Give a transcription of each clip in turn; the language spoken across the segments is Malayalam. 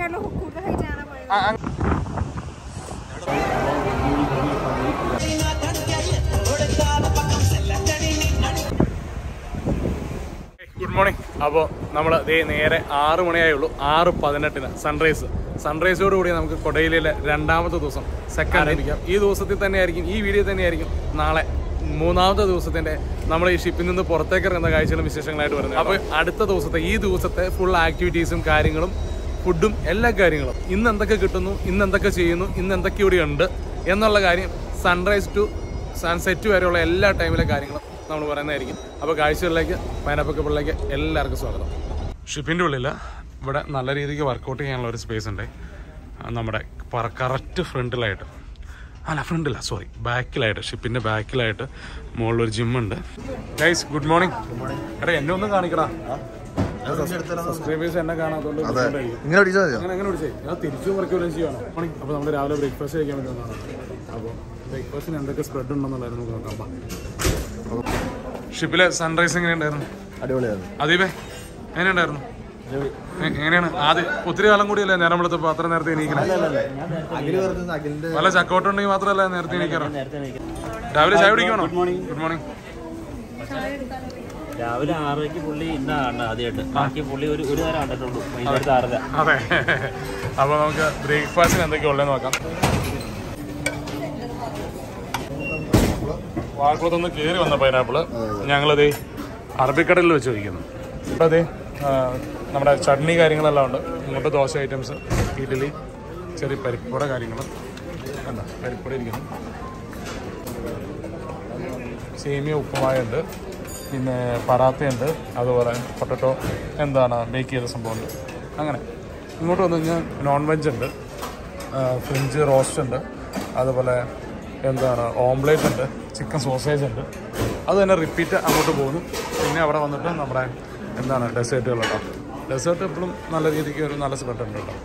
നിങ്ങളെക്കാട്ടിലും കൂടുതൽ ഹൈറ്റ് ആണ് പോയത് ആ, ആ. ഗുഡ് മോർണിംഗ് അപ്പോൾ നമ്മൾ ദേ നേരെ ആറ് മണിയായുള്ളൂ ആറ് പതിനെട്ടിന് സൺറൈസ് സൺറൈസോട് കൂടി നമുക്ക് കൊടയിലെ രണ്ടാമത്തെ ദിവസം സെക്കൻഡ് ആയിരിക്കാം ഈ ദിവസത്തിൽ തന്നെ ആയിരിക്കും ഈ വീഡിയോ തന്നെയായിരിക്കും നാളെ മൂന്നാമത്തെ ദിവസത്തിന്റെ നമ്മൾ ഈ ഷിപ്പിൽ നിന്ന് പുറത്തേക്ക് ഇറങ്ങുന്ന കാഴ്ചകളും വിശേഷങ്ങളായിട്ട് വരുന്നത് അപ്പോൾ അടുത്ത ദിവസത്തെ ഈ ദിവസത്തെ ഫുൾ ആക്ടിവിറ്റീസും കാര്യങ്ങളും ഫുഡും എല്ലാ കാര്യങ്ങളും ഇന്ന് എന്തൊക്കെ കിട്ടുന്നു ഇന്ന് എന്തൊക്കെ ചെയ്യുന്നു ഇന്ന് എന്തൊക്കെ ഇവിടെ ഉണ്ട് എന്നുള്ള കാര്യം സൺറൈസ് ടു സൺസെറ്റ് വരെയുള്ള എല്ലാ ടൈമിലെ കാര്യങ്ങളും നമ്മൾ പറയുന്നതായിരിക്കും അപ്പോൾ കാഴ്ചകളിലേക്ക് പൈനാപ്പിൾ കപ്പിളിലേക്ക് എല്ലാവർക്കും സ്വാഗതം ഷിപ്പിൻ്റെ ഉള്ളിൽ ഇവിടെ നല്ല രീതിക്ക് വർക്കൗട്ട് ചെയ്യാനുള്ള ഒരു സ്പേസ് ഉണ്ട് ആ, നമ്മുടെ കറക്റ്റ് ഫ്രണ്ടിലായിട്ട് അല്ല ഫ്രണ്ടില്ല സോറി ബാക്കിലായിട്ട് ഷിപ്പിൻ്റെ ബാക്കിലായിട്ട് മുകളിലൊരു ജിമ്മുണ്ട് ഗൈസ് ഗുഡ് മോർണിംഗ് എടാ എന്നെ ഒന്ന് കാണിക്കടാ സബ്സ്ക്രൈബേഴ്സ് എന്നെ കാണാത്തോണ്ട് ബുദ്ധിമുട്ടായിരിക്കും. ഇങ്ങനെ പിടിച്ചാൽ മതിയോ അങ്ങനെ അങ്ങനെ വിളിച്ചേ ഞാൻ തിരിച്ചും വർക്കൗട്ടും ചെയ്യണം മോർണിംഗ് അപ്പോൾ നമ്മൾ രാവിലെ ബ്രേക്ക്ഫാസ്റ്റ് കഴിക്കാൻ വേണ്ടി വന്നതാണ് അപ്പോൾ ബ്രേക്ക്ഫാസ്റ്റിന് എന്തൊക്കെ സ്പ്രെഡ് ഉണ്ടെന്നുള്ളായിരുന്നു നമുക്ക് നോക്കാം ഷിപ്പിലെ സൺറൈസ് എങ്ങനെയുണ്ടായിരുന്നു അടിപൊളിയായിരുന്നു അതീപേ എങ്ങനെയുണ്ടായിരുന്നു എ- എങ്ങനെയാണ് ആദ്യം ഒത്തിരി കാലം കൂടിയല്ലേ നേരം വെളുത്തപ്പോൾ അത്ര നേരത്തെ എണീക്കണേ അഖില് പറഞ്ഞത് അഖിലിന്റെ വല്ല ചക്കോട്ടുണ്ടെങ്കിൽ മാത്രമല്ല നേരത്തെ എണീക്കാറ് രാവിലെ ചായ കുടിക്കണോ ഗുഡ് മോർണിംഗ് ഗുഡ് മോർണിംഗ് രാവിലെ ആറരയ്ക്ക് പുള്ളി ഇന്നാണ് ആദ്യമായിട്ട് ബാക്കി പുള്ളി ഒരു ഒരു നേരം കണ്ടിട്ടുള്ളൂ വൈകുന്നേരത്തെ ആറര അതെ അപ്പോൾ നമുക്ക് ബ്രേക്ക്ഫാസ്റ്റിന് എന്തൊക്കെയാ ഉള്ളതെന്ന് നോക്കാം വാക്കുളത്തൊന്ന് കയറി വന്ന പൈനാപ്പിള് ഞങ്ങളിത് അറബിക്കടലിൽ വെച്ച് കഴിക്കുന്നു അപ്പോൾ അതെ നമ്മുടെ ചട്നി കാര്യങ്ങളെല്ലാം ഉണ്ട് ഇങ്ങോട്ട് ദോശ ഐറ്റംസ് ഇഡ്ഡലി ചെറിയ പരിപ്പുട കാര്യങ്ങൾ കണ്ട പരിപ്പുട ഇരിക്കുന്നു സേമിയ ഉപ്പുമായുണ്ട് പിന്നെ പറാത്തയുണ്ട് അതുപോലെ പൊട്ടറ്റോ എന്താണ് ബേക്ക് ചെയ്ത സംഭവമുണ്ട് അങ്ങനെ ഇങ്ങോട്ട് വന്നു കഴിഞ്ഞാൽ നോൺ വെജ് ഉണ്ട് ആ, ഫ്രഞ്ച് റോസ്റ്റ് ഉണ്ട് അതുപോലെ എന്താണ് ഓംലേറ്റ് ഉണ്ട് ചിക്കൻ സോസേജ് ഉണ്ട് അത് തന്നെ റിപ്പീറ്റ് അങ്ങോട്ട് പോകുന്നു പിന്നെ അവിടെ വന്നിട്ട് നമ്മുടെ എന്താണ് ഡെസേർട്ടുകൾ കേട്ടോ ഡെസേർട്ട് എപ്പോഴും നല്ല രീതിക്ക് ഒരു നല്ല സ്പ്രെഡ് ഉണ്ട് കേട്ടോ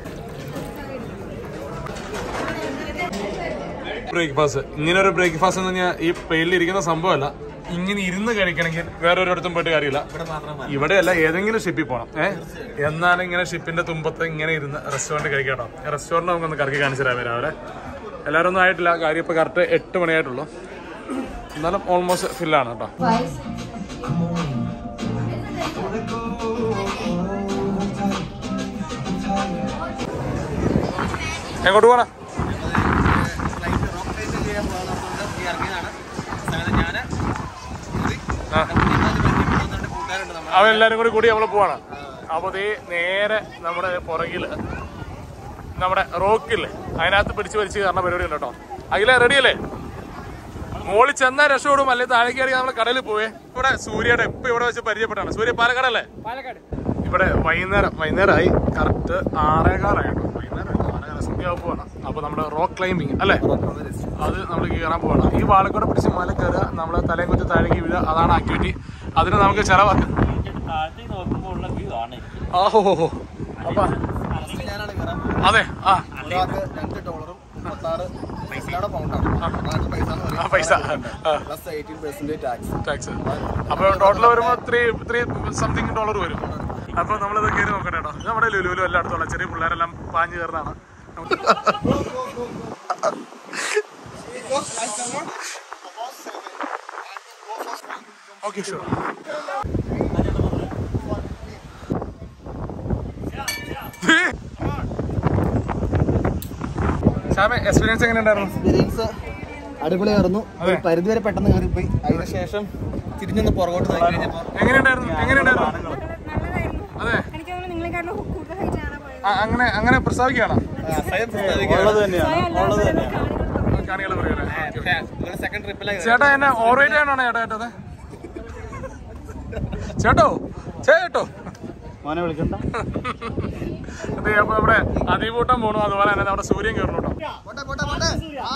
ബ്രേക്ക്ഫാസ്റ്റ് ഇങ്ങനെ ഒരു ബ്രേക്ക്ഫാസ്റ്റ് എന്ന് പറഞ്ഞാൽ ഈ പ്ലെയിനിൽ ഇരിക്കുന്ന സംഭവമല്ല ഇങ്ങനെ ഇരുന്ന് കഴിക്കണമെങ്കിൽ വേറെ ഒരിടത്തും പോയിട്ട് കാര്യമില്ല ഇവിടെയല്ല ഏതെങ്കിലും ഷിപ്പിൽ പോകണം ഏഹ് എന്നാലും ഇങ്ങനെ ഷിപ്പിന്റെ തുമ്പത്ത് ഇങ്ങനെ ഇരുന്ന് റെസ്റ്റോറൻറ്റ് കഴിക്കാട്ടോ റെസ്റ്റോറൻറ്റ് നമുക്കൊന്ന് കറക്കി കാണിച്ചു തരാം രാവിലെ എല്ലാവരും ഒന്നും ആയിട്ടില്ല കാര്യം ഇപ്പോൾ കറക്റ്റ് എട്ട് മണിയായിട്ടുള്ളൂ എന്നാലും ഓൾമോസ്റ്റ് ഫില്ലാണ് കേട്ടോ എങ്ങോട്ട് പോകണം ആ അവരെല്ലാരും കൂടി കൂടി നമ്മൾ പോവാണ് അപ്പോൾ ദേ നേരെ നമ്മുടെ പുറകില് നമ്മുടെ റോക്കില്ലേ അതിനകത്ത് പിടിച്ച് വലിച്ച് കയറുന്ന പരിപാടി ഉണ്ട് കേട്ടോ അഖില റെഡിയല്ലേ മോളിൽ ചെന്നാ രക്ഷപ്പെടും അല്ലെങ്കിൽ താഴേക്ക് ഇറങ്ങി നമ്മൾ കടലിൽ പോവേ ഇവിടെ സൂര്യയുടെ ഇപ്പൊ ഇവിടെ വെച്ച് പരിചയപ്പെട്ടാണ് സൂര്യ പാലക്കാടല്ലേ പാലക്കാട് ഇവിടെ വൈകുന്നേരം വൈകുന്നേരമായി കറക്റ്റ് ആറേകാലായി കേട്ടോ വൈകുന്നേരം ആറേകാല സന്ധ്യാവ് പോവാണ് അപ്പൊ നമ്മുടെ റോക്ക് ക്ലൈമ്പിങ് അല്ലേ അത് നമ്മൾ കയറാൻ പോവാണ് ഈ വാഴക്കൂടെ പിടിച്ച് മല കയറുക നമ്മൾ തലയും കുത്തി താഴേക്ക് വീഴുക അതാണ് ആക്ടിവിറ്റി അതിന് നമുക്ക് ചെലവാക്കാം താഴത്തേക്ക് നോക്കുമ്പോൾ ഉള്ള വ്യൂ ആണ് എനിക്ക്. ആഹോ അപ്പൊ ഞാനാണ് കയറാൻ അതെ ആ ഒരാൾക്ക് രണ്ട് ഡോളറും മുപ്പത്താറ് പൈസയുടെ പൗണ്ടാണ് അതാണ് പൈസ എന്ന് ആ പറയുന്നത് പൈസ ആ, plus eighteen percentage tax tax അപ്പൊ ടോട്ടൽ വരുമ്പോ ത്രീ ത്രീ സംതിങ് ഡോളർ വരും അപ്പൊ നമ്മളിത് കയറി നോക്കട്ടെ കേട്ടോ ഇത് നമ്മുടെ ലുലുലു എല്ലായിടത്തും ഉള്ള ചെറിയ പിള്ളേരെല്ലാം പാഞ്ഞു കയറുന്നതാണ് ഓക്കെ ഷുവർ ശ്യാമ എക്സ്പീരിയൻസ് എങ്ങനെ ഉണ്ടായിരുന്നു എക്സ്പീരിയൻസ് അടിപൊളിയായിരുന്നു അതെ. ഒരു പരിധി വരെ പെട്ടെന്ന് കയറിപ്പോയി അതിനുശേഷം തിരിഞ്ഞൊന്ന് പുറകോട്ട് നോക്കി കഴിഞ്ഞപ്പോൾ എങ്ങനെയുണ്ടായിരുന്നു എങ്ങനെയുണ്ടായിരുന്നു നല്ലതായിരുന്നു അതെ എനിക്ക് തോന്നുന്നു നിങ്ങളെക്കാട്ടിലും കൂടുതൽ ഹൈറ്റ് ആണ് പോയത് ആ, അങ്ങനെ അങ്ങനെ പ്രസ്താവിക്കുകയാണോ ഉള്ളത് തന്നെയാണ് സ്വയം ഉള്ളത് അല്ലാതെ തന്നെയാണ് കാണികൾ പറയല്ലേ സെക്കൻഡ് ട്രിപ്പിലാണ് ചേട്ടാ എന്നെ ഓർവേറ്റ് ആണോ ചേട്ടാ കേട്ടത് ചേട്ടോ ചേട്ടോ മോനെ വിളിക്കണ്ട അതെ അപ്പൊ നമ്മുടെ അതികൂട്ടം പോണു അതുപോലെ തന്നെ നമ്മുടെ സൂര്യൻ കയറണം കേട്ടോ പോട്ടെ പോട്ടെ പോട്ടെ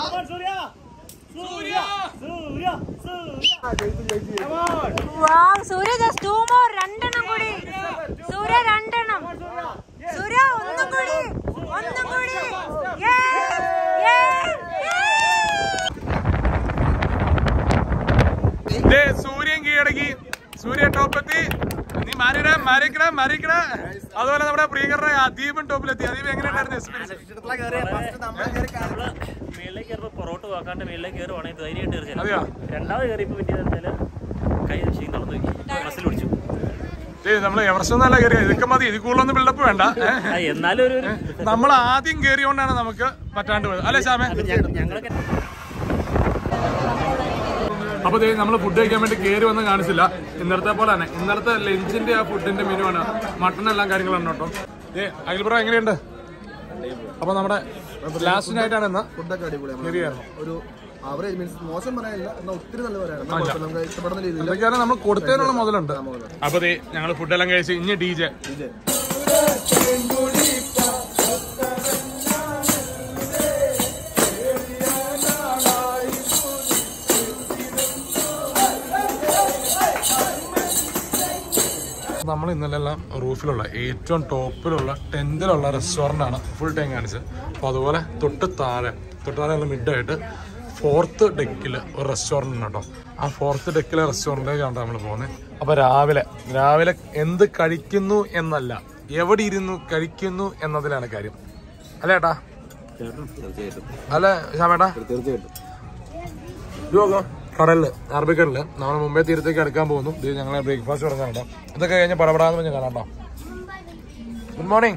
wow Surya just two more രണ്ടെണ്ണം കൂടി സൂര്യ രണ്ടെണ്ണം സൂര്യ ഒന്നും കൂടി ഒന്നും കൂടി Yay! Yay! ദേ, സൂര്യൻ കീഴടക്കി സൂര്യ ടോപ്പെത്തി നീ മാൻ ആരുടെ മരിക്കണ മരിക്കണ അതുപോലെ നമ്മുടെ പ്രിയങ്കരുടെ അദീപൻ ടോപ്പിലെത്തി അദീപ് എങ്ങനെയുണ്ടായിരുന്നു എക്സ്പീരിയൻസ് ഇഷ്ടത്തിലാ കയറിയ ഫസ്റ്റ് നമ്മൾ കയറി നമ്മള് മേളിലേക്ക് കയറുമ്പോ പൊറോട്ട് വാക്കാണ്ട് മേളിലേക്ക് കയറുവാണെങ്കിൽ ധൈര്യമായിട്ട് കയറി ചെല്ലാം. അതെയോ രണ്ടാമത് കയറിയപ്പോ പറ്റിയത് കൈ ക്ഷീണം തളർന്നു പോയി മസിൽ പിടിച്ചു ഏയ് നമ്മള് എവർഷം നല്ല കയറിയ ഇതൊക്കെ മതി ഇത് കൂടുതലൊന്നും ബിൽഡപ്പ് വേണ്ട ഏ? ആ, എന്നാലും ഒരു ഒരു നമ്മൾ ആദ്യം കയറിയോണ്ടാണ് നമുക്ക് പറ്റാണ്ട് പോയത് അല്ലേ ശ്യാമേ ഞങ്ങ- ഞങ്ങളൊക്കെ അപ്പൊ ദേ നമ്മൾ ഫുഡ് കഴിക്കാൻ വേണ്ടി കയറി വന്ന് കാണിച്ചില്ല ഇന്നലത്തെ പോലെ തന്നെ ഇന്നലത്തെ ലഞ്ചിന്റെ ആ ഫുഡിന്റെ മെനു ആണ് മട്ടൺ എല്ലാം കാര്യങ്ങളും കേട്ടോ ഏ അഖിൽബ്രോ എങ്ങനെയുണ്ട് അപ്പൊ നമ്മുടെ ലാസ്റ്റ് നൈറ്റ് ആണ് ഇന്ന് ഫുഡൊക്കെ അടിപൊളിയാണ് ശരിയായിരുന്നു ഒരു ആവറേജ് മീൻസ് മോശം പറയാനില്ല എന്നാൽ ഒത്തിരി നല്ല പറയാനില്ല എന്നാ കുഴപ്പമില്ല. നമുക്ക് ഇഷ്ടപ്പെടുന്ന രീതിയിൽ എന്തൊക്കെയാണ് നമ്മൾ കൊടുത്തതിനുള്ള മുതലുണ്ട് അപ്പൊ ദേ ഞങ്ങൾ ഫുഡെല്ലാം കഴിച്ച് ഇനി ഡി ജെ വിജയ് നമ്മൾ ഇന്നലെല്ലാം റൂഫിലുള്ള ഏറ്റവും ടോപ്പിലുള്ള ടെൻത്തിലുള്ള റെസ്റ്റോറൻ്റ് ആണ് ഫുൾ ടൈം കാണിച്ചത് അപ്പോൾ അതുപോലെ തൊട്ട് താഴെ തൊട്ട് താഴെ മിഡായിട്ട് ഫോർത്ത് ഡെക്കിൽ ഒരു റെസ്റ്റോറൻ്റ് ഉണ്ട് കേട്ടോ ആ ഫോർത്ത് ഡെക്കിലെ റെസ്റ്റോറൻറ്റിലേക്കാണ് നമ്മൾ പോകുന്നത് അപ്പോൾ രാവിലെ രാവിലെ എന്ത് കഴിക്കുന്നു എന്നല്ല എവിടെ ഇരുന്നു കഴിക്കുന്നു എന്നതിലാണ് കാര്യം അല്ലേ ഏട്ടാ അല്ല ശ്യാമേട്ടാ തീർച്ചയായിട്ടും യോഗ കടലില് അറബിക്കടലില് നമ്മൾ മുംബൈ തീരത്തേക്ക് അടുക്കാൻ പോകുന്നു ഇത് ഞങ്ങളെ ബ്രേക്ക്ഫാസ്റ്റ് തുടങ്ങാൻ കേട്ടോ ഇതൊക്കെ കഴിഞ്ഞ് പടപടാന്ന് പറഞ്ഞ് കാണാം കേട്ടോ ഗുഡ് മോർണിംഗ്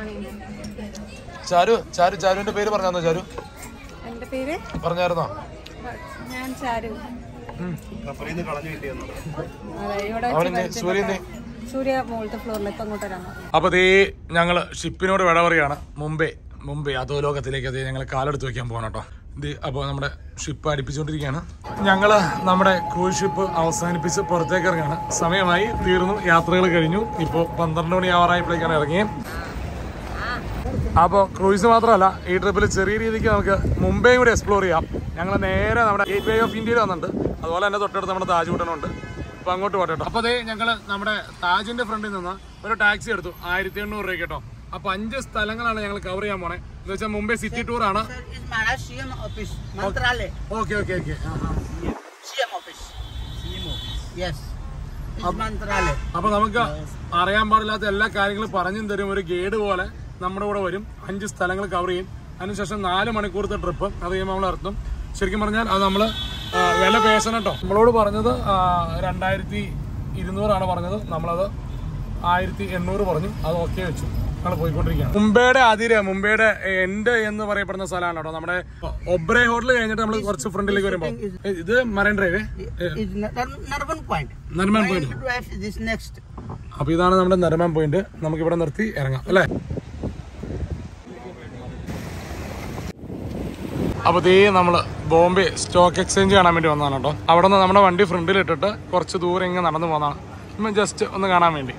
ചാരു ചാരു ചാരുവിന്റെ പേര് പറഞ്ഞാന്നോ ചാരു എന്റെ പേര് പറഞ്ഞായിരുന്നോ ഞാൻ ചാരു കളഞ്ഞു കിട്ടിയെന്നു അതെ ഇവിടെ അവനെന്ത് സൂര്യന്റെ സൂര്യ മുകളിലത്തെ ഫ്ലോറിൽ ഇപ്പൊ അങ്ങോട്ട് വരാൻ അപ്പൊ ദേ ഞങ്ങള് ഷിപ്പിനോട് വിട പറയാണ് മുംബൈ മുംബൈ അധോലോകത്തിലേക്ക് അതേ ഞങ്ങൾ കാലെടുത്ത് വെക്കാൻ പോകണം കേട്ടോ ഇത് അപ്പോൾ നമ്മുടെ ഷിപ്പ് അടുപ്പിച്ചുകൊണ്ടിരിക്കുകയാണ് ഞങ്ങള് നമ്മുടെ ക്രൂസ് ഷിപ്പ് അവസാനിപ്പിച്ച് പുറത്തേക്ക് ഇറങ്ങാണ് സമയമായി തീർന്നു യാത്രകൾ കഴിഞ്ഞു ഇപ്പോൾ പന്ത്രണ്ട് മണി ആവാറായപ്പോഴേക്കാണ് ഇറങ്ങിയത് അപ്പോൾ ക്രൂയിസ് മാത്രമല്ല ഈ ട്രിപ്പിൽ ചെറിയ രീതിക്ക് നമുക്ക് മുംബൈയും കൂടി എക്സ്പ്ലോർ ചെയ്യാം ഞങ്ങൾ നേരെ നമ്മുടെ ഗേറ്റ് വേ ഓഫ് ഇന്ത്യയിൽ വന്നിട്ടുണ്ട് അതുപോലെ തന്നെ തൊട്ടടുത്ത് നമ്മുടെ താജ് ഹോട്ടലുണ്ട് അപ്പൊ അങ്ങോട്ട് പോട്ടെ കേട്ടോ അപ്പോൾ അതേ ഞങ്ങൾ നമ്മുടെ താജിന്റെ ഫ്രണ്ടിൽ നിന്ന് ഒരു ടാക്സി എടുത്തു ആയിരത്തി എണ്ണൂറ് രൂപ കേട്ടോ അപ്പൊ അഞ്ച് സ്ഥലങ്ങളാണ് ഞങ്ങൾ കവർ ചെയ്യാൻ പോണേ എന്ന് വെച്ചാൽ മുംബൈ സിറ്റി ടൂർ ആണ് is Maharashtra CM office, Mantralay. Okay okay okay CM office. Yes. It's Mantralay. അപ്പൊ നമുക്ക് അറിയാൻ പാടില്ലാത്ത എല്ലാ കാര്യങ്ങളും പറഞ്ഞും തരും ഒരു ഗൈഡ് പോലെ നമ്മുടെ കൂടെ വരും അഞ്ച് സ്ഥലങ്ങൾ കവർ ചെയ്യും അതിനുശേഷം നാല് മണിക്കൂറത്തെ ട്രിപ്പ് അത് കഴിയുമ്പോൾ നമ്മൾ ഇറത്തും ശരിക്കും പറഞ്ഞാൽ അത് നമ്മൾ വില പേശണം കേട്ടോ നമ്മളോട് പറഞ്ഞത് ആ, രണ്ടായിരത്തി ഇരുന്നൂറാണ് പറഞ്ഞത് നമ്മളത് ആയിരത്തി എണ്ണൂറ് പറഞ്ഞു അത് ഓക്കെ വെച്ചു ഞങ്ങൾ പോയിക്കൊണ്ടിരിക്കുകയാണ് മുംബൈയുടെ അതിര് മുംബൈയുടെ എൻഡ് എന്ന് പറയപ്പെടുന്ന സ്ഥലമാണ് കേട്ടോ നമ്മുടെ ഒബ്രേ ഹോട്ടൽ കഴിഞ്ഞിട്ട് നമ്മൾ കുറച്ച് ഫ്രണ്ടിലേക്ക് വരുമ്പോൾ ഇത് marine drive It's Nar- Narvan Point. Nariman point Drive is this next. അപ്പൊ ഇതാണ് നമ്മുടെ നരമാൻ പോയിന്റ് നമുക്ക് ഇവിടെ നിർത്തി ഇറങ്ങാം അല്ലേ അപ്പൊ ദേ നമ്മള് ബോംബെ സ്റ്റോക്ക് എക്സ്ചേഞ്ച് കാണാൻ വേണ്ടി വന്നതാണ് കേട്ടോ അവിടെ നിന്ന് നമ്മുടെ വണ്ടി ഫ്രണ്ടിൽ ഇട്ടിട്ട് കുറച്ച് ദൂരം ഇങ്ങനെ നടന്നു പോകുന്നതാണ് ജസ്റ്റ് ഒന്ന് കാണാൻ വേണ്ടി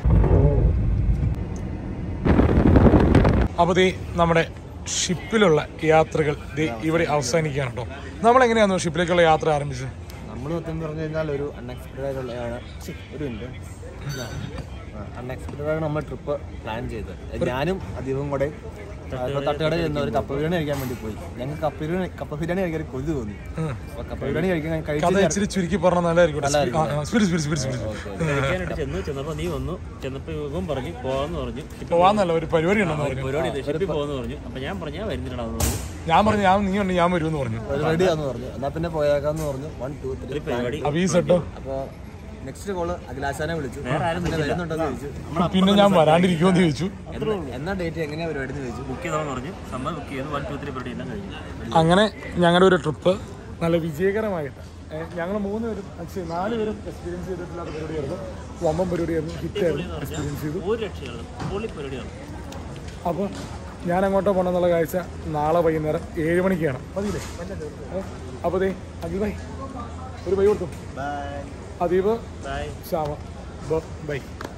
അപ്പൊ ദേ നമ്മുടെ ഷിപ്പിലുള്ള യാത്രകൾ ദേ ഇവിടെ അവസാനിക്കുകയാണ് കേട്ടോ നമ്മൾ എങ്ങനെയായിരുന്നു ഷിപ്പിലേക്കുള്ള യാത്ര ആരംഭിച്ചത് നമ്മൾ സത്യം പറഞ്ഞു കഴിഞ്ഞാൽ ഒരു അൺഎക്സ്പെക്റ്റഡ് ആയിട്ടുള്ള ഛി, ഒരു മിനിറ്റ് അൺഎക്സ്പെക്റ്റഡ് ആയിട്ട് നമ്മൾ ട്രിപ്പ് പ്ലാൻ ചെയ്തത് ഞാനും അധികവും കൂടെ തട്ടുകട ചെന്ന ഒരു കപ്പ ബിരിയാണി കഴിക്കാൻ വേണ്ടി പോയി ഞങ്ങൾക്ക് കപ്പ ബിരിയാണി കപ്പ ബിരിയാണി കഴിക്കാൻ ഒരു കൊതി തോന്നി അപ്പൊ കപ്പ ബിരിയാണി കഴിക്കാൻ കഥ കഴിച്ചു ഇച്ചിരി ചുരുക്കി പറഞ്ഞാൽ നല്ലതായിരിക്കും നല്ലതായിരിക്കും. ആ, ആ, സ്പിരിറ്റ്, സ്പിരിറ്റ്, സ്പിരിറ്റ്, സ്പിരിറ്റ്. കഴിക്കാനായിട്ട് ചെന്നു ചെന്നപ്പോ നീ വന്നു ചെന്നപ്പോ ഇവൻ പറഞ്ഞു പോവാന്ന് പറഞ്ഞു ഷിപ്പിൽ പോവാന്നല്ല ഒരു പരിപാടി ഉണ്ടെന്ന് പറഞ്ഞു പരിപാടി ഇത് ഷിപ്പിൽ പോവാന്ന് പറഞ്ഞു അപ്പൊ ഞാൻ പറഞ്ഞാ വരുന്നില്ലാന്ന് പറഞ്ഞു ഞാൻ പറഞ്ഞു ഞാൻ നീ ഉണ്ട് ഞാൻ വരുമെന്ന് പറഞ്ഞു റെഡിയാന്ന് പറഞ്ഞു എന്നാ പിന്നെ പോയേക്കാന്ന് പറഞ്ഞു വൺ ടു ത്രീ ഒരു പരിപാടി അപ്പൊ ഈ സെട്ടോ അപ്പൊ നെക്സ്റ്റ് കോള് അഖിലാശാനെ വിളിച്ചു വേറെ ആരും പിന്നെ വരുന്നുണ്ടോന്ന് ചോദിച്ചു പിന്നെ ഞാൻ വരാണ്ടിരിക്കുമെന്ന് ചോദിച്ചു എന്നാ- എന്നാ ഡേറ്റ് എങ്ങനെയാ പരിപാടി എന്ന് ചോദിച്ചു ബുക്ക് ചെയ്താന്ന് പറഞ്ഞു സംഭവം ബുക്ക് ചെയ്തു വൺ ടു ത്രീ പരിപാടി എല്ലാം കഴിഞ്ഞു അങ്ങനെ ഞങ്ങളുടെ ഒരു ട്രിപ്പ് നല്ല വിജയകരമായിട്ട് ഞങ്ങൾ മൂന്ന് പേരും ആക്ച്വലി നാല് പേരും എക്സ്പീരിയൻസ് ചെയ്തിട്ടില്ലാത്ത പരിപാടിയായിരുന്നു വമ്പൻ പരിപാടിയായിരുന്നു ഹിറ്റായിരുന്നു എക്സ്പീരിയൻസ് ചെയ്തു ഒരു രക്ഷയാണ് പൊള്ളി പരിപാടിയാണ് അപ്പോൾ ഞാൻ അങ്ങോട്ട് പോകണമെന്നുള്ള കാഴ്ച നാളെ വൈകുന്നേരം ഏഴ് മണിക്കാണ് മതിയില്ലേ അപ്പോൾ ദേ അഖിൽ ബൈ ഒരു ബൈ കൊടുത്തു അദീപ് ബൈ ശ്യാമ ബൈ